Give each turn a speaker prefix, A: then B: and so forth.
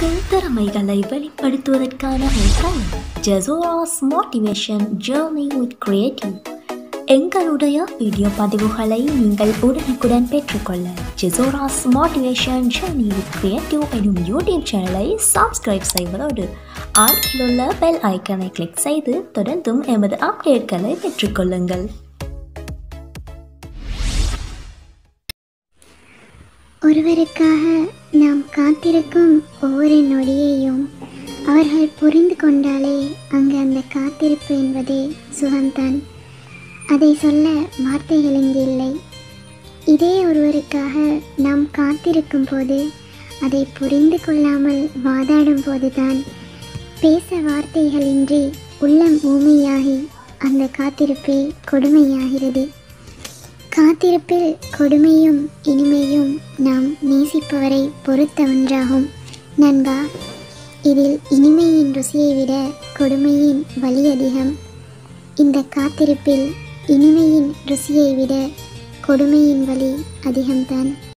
A: உங்கள் திறமைகளை வெளிப்படுத்துவதற்கான ஒரு தளம் ஜெசோராஸ் மோட்டிவேஷன் ஜேர்னி வித் கிரியேட்டிவ் எங்களுடைய வீடியோ பதிவுகளை நீங்கள் உடனுக்குடன் பெற்றுக்கொள்ள ஜெசோராஸ் மோட்டிவேஷன் ஜேர்னி வித் கிரியேட்டிவ் எனும் யூடியூப் சேனலை சப்ஸ்கிரைப் செய்வதோடு அருகிலுள்ள பெல் ஐக்கனை கிளிக் செய்து தொடர்ந்தும் எமது அப்டேட்களை பெற்றுக்கொள்ளுங்கள்
B: ஒருவருக்காக நாம் காத்திருக்கும் ஒவ்வொரு நொடியையும் அவர்கள் புரிந்து கொண்டாலே அங்கு அந்த காத்திருப்பு என்பதே சுகம்தான் அதை சொல்ல வார்த்தைகள் இங்கு இல்லை இதே ஒருவருக்காக நாம் காத்திருக்கும் போது அதை புரிந்து கொள்ளாமல் வாதாடும் போதுதான் பேச வார்த்தைகளின்றி உள்ளம் ஊமையாகி அந்த காத்திருப்பே கொடுமையாகிறது காத்திருப்பில் கொடுமையும் இனிமையும் நாம் நேசிப்பவரை பொறுத்த ஒன்றாகும் நண்பா இதில் இனிமையின் ருசியை விட கொடுமையின் வலி அதிகம் இந்த காத்திருப்பில் இனிமையின் ருசியை விட கொடுமையின் வலி அதிகம்தான்